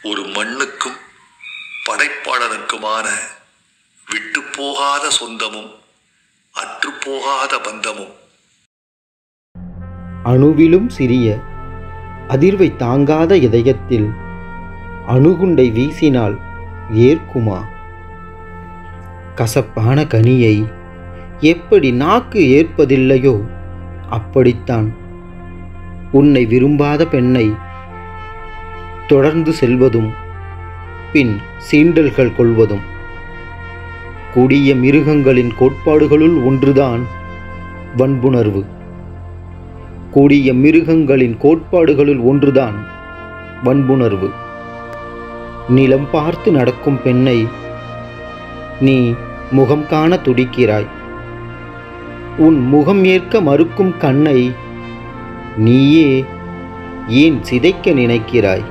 ஒரு மண்ணுக்கும் படைப்பாளனுக்குமான விட்டு போகாத சொந்தமும் அற்றுப்போகாத பந்தமும் அணுவிலும் சிறிய அதிர்வை தாங்காத இதயத்தில் அணுகுண்டை வீசினால் ஏற்குமா கசப்பான கனியை எப்படி நாக்கு ஏற்பதில்லையோ அப்படித்தான் உன்னை விரும்பாத பெண்ணை தொடர்ந்து செல்வதும் பின் சீண்டல்கள் கொள்வதும் கொடிய மிருகங்களின் கோட்பாடுகளுள் ஒன்றுதான் வன்புணர்வு கொடிய மிருகங்களின் கோட்பாடுகளுள் ஒன்றுதான் வன்புணர்வு நிலம் பார்த்து நடக்கும் பெண்ணை நீ முகம் காண துடிக்கிறாய் உன் முகம் ஏற்க மறுக்கும் கண்ணை நீயே ஏன் சிதைக்க நினைக்கிறாய்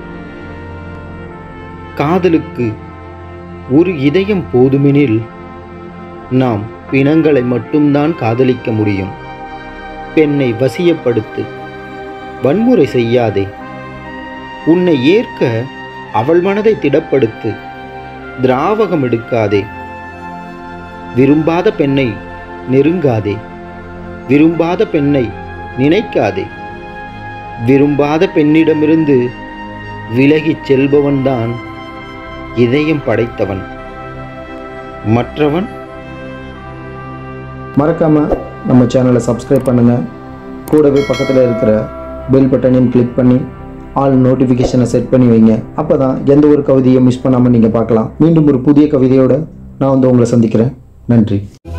காதலுக்கு ஒரு இதயம் போதுமெனில் நாம் பிணங்களை மட்டும்தான் காதலிக்க முடியும் பெண்ணை வசியப்படுத்து வன்முறை செய்யாதே உன்னை ஏற்க அவள் மனதை திடப்படுத்து திராவகம் எடுக்காதே விரும்பாத பெண்ணை நெருங்காதே விரும்பாத பெண்ணை நினைக்காதே விரும்பாத பெண்ணிடமிருந்து விலகிச் செல்பவன்தான் இதயம் படைத்தவன் மற்றவன் மறக்காமல் நம்ம சேனலை சப்ஸ்கிரைப் பண்ணுங்கள் கூடவே பக்கத்தில் இருக்கிற பெல் பட்டனையும் கிளிக் பண்ணி ஆல் நோட்டிஃபிகேஷனை செட் பண்ணி வைங்க அப்போ தான் எந்த ஒரு கவிதையும் மிஸ் பண்ணாமல் நீங்கள் பார்க்கலாம் மீண்டும் ஒரு புதிய கவிதையோடு நான் வந்து உங்களை சந்திக்கிறேன் நன்றி